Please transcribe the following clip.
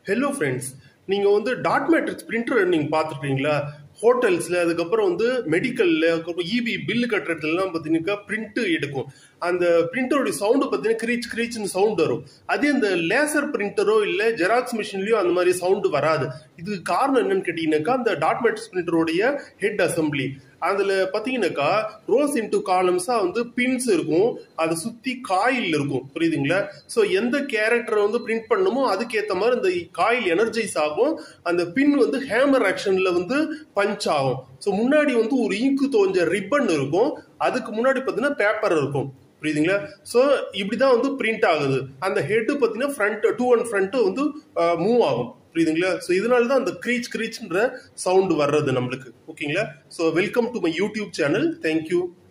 hello friends நீங்கள் வந்து dot matrix printer நீங்கள் பார்த்துருக்கீங்களா ஹோட்டல்ஸில் அதுக்கப்புறம் வந்து மெடிக்கலில் அதுக்கப்புறம் இபி பில்லு கட்டுறதுலாம் பார்த்தீங்கன்னாக்கா பிரிண்ட்டு எடுக்கும் அந்த பிரிண்டரோட சவுண்டு பார்த்தீங்கன்னா கிரீச் கிரீச்னு சவுண்ட் வரும் அதே இந்த லேசர் பிரிண்டரோ இல்லை ஜெராக்ஸ் மிஷின்லையோ அந்த மாதிரி சவுண்டு வராது இதுக்கு காரணம் என்னன்னு கேட்டிங்கனாக்கா அந்த டாட் மேட்ரிக்ஸ் பிரிண்டருடைய ஹெட் அசம்பிளி அதில் பார்த்தீங்கன்னாக்கா ரோஸ் இன்டூ காலம்ஸாக வந்து பின்ஸ் இருக்கும் அதை சுற்றி காயில் இருக்கும் புரியுதுங்களா ஸோ எந்த கேரக்டரை வந்து பிரிண்ட் பண்ணணுமோ அதுக்கேற்ற மாதிரி இந்த காயில் எனர்ஜைஸ் ஆகும் அந்த பின் வந்து ஹேமர் ஆக்ஷனில் வந்து பஞ்ச் ஆகும் ஸோ முன்னாடி வந்து ஒரு இங்கு தோஞ்ச ரிப்பன் இருக்கும் அதுக்கு முன்னாடி பார்த்தீங்கன்னா பேப்பர் இருக்கும் புரியுதுங்களா ஸோ இப்படி தான் வந்து பிரிண்ட் ஆகுது அந்த ஹெட்டு பார்த்தீங்கன்னா ஃப்ரண்ட் டூ அண்ட் ஃப்ரண்ட்டு வந்து மூவ் ஆகும் புரியுதுங்களா ஸோ இதனால தான் அந்த க்ரீச் க்ரீச்ன்ற சவுண்டு வர்றது நம்மளுக்கு ஓகேங்களா so welcome to my YouTube channel thank you